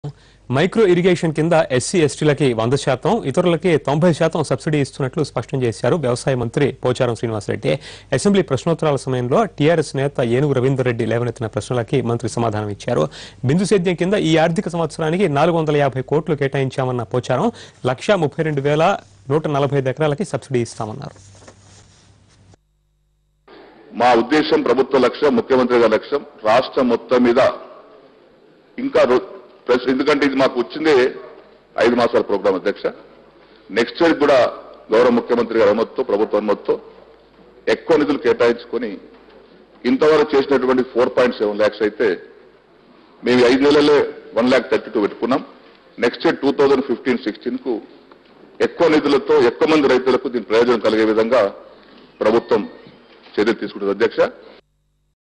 micro irrigation కింద SC ఎస్టీలకి వంద శాతం ఇతరులకి తొంభై శాతం సబ్సిడీ ఇస్తున్నట్లు స్పష్టం చేశారు వ్యవసాయ మంత్రి పోచారం శ్రీనివాసరెడ్డి అసెంబ్లీ ప్రశ్నోత్తరాల సమయంలో టీఆర్ఎస్ నేత ఏనుగు రవీందర్ రెడ్డి లేవనెత్తిన ప్రశ్నలకి మంత్రి సమాధానం ఇచ్చారు బిందు సేద్యం కింద ఈ ఆర్థిక సంవత్సరానికి నాలుగు వందల యాభై కోట్లు కేటాయించామన్న పోచారం లక్షా ముప్పై రెండు వేల నూట నలభై ఐదు ఎకరాలకి సబ్సిడీ ఇస్తామన్నారు మా ఉద్దేశం ప్రభుత్వ లక్ష్యం ముఖ్యమంత్రి గారి లక్ష్యం రాష్ట్రం మొత్తం మీద ఇంకా రో- ప్లస్ ఎందుకంటే ఇది మాకు వచ్చిందే ఐదు మాసాల ప్రోగ్రాం అధ్యక్ష నెక్స్ట్ ఇయర్ కూడా గౌరవ ముఖ్యమంత్రి గారి అనుమతితో ప్రభుత్వ అనుమతితో ఎక్కువ నిధులు కేటాయించుకొని ఇంతవరకు చేసినటువంటి ఫోర్ పాయింట్ సెవెన్ ల్యాక్స్ అయితే మేము ఈ ఐదు నెలలే వన్ ల్యాక్ థర్టీ టూ పెట్టుకున్నాం next year two thousand fifteen sixteen కు ఎక్కువ నిధులతో ఎక్కువ మంది రైతులకు దీని ప్రయోజనం కలిగే విధంగా ప్రభుత్వం చర్య తీసుకుంటుంది అధ్యక్ష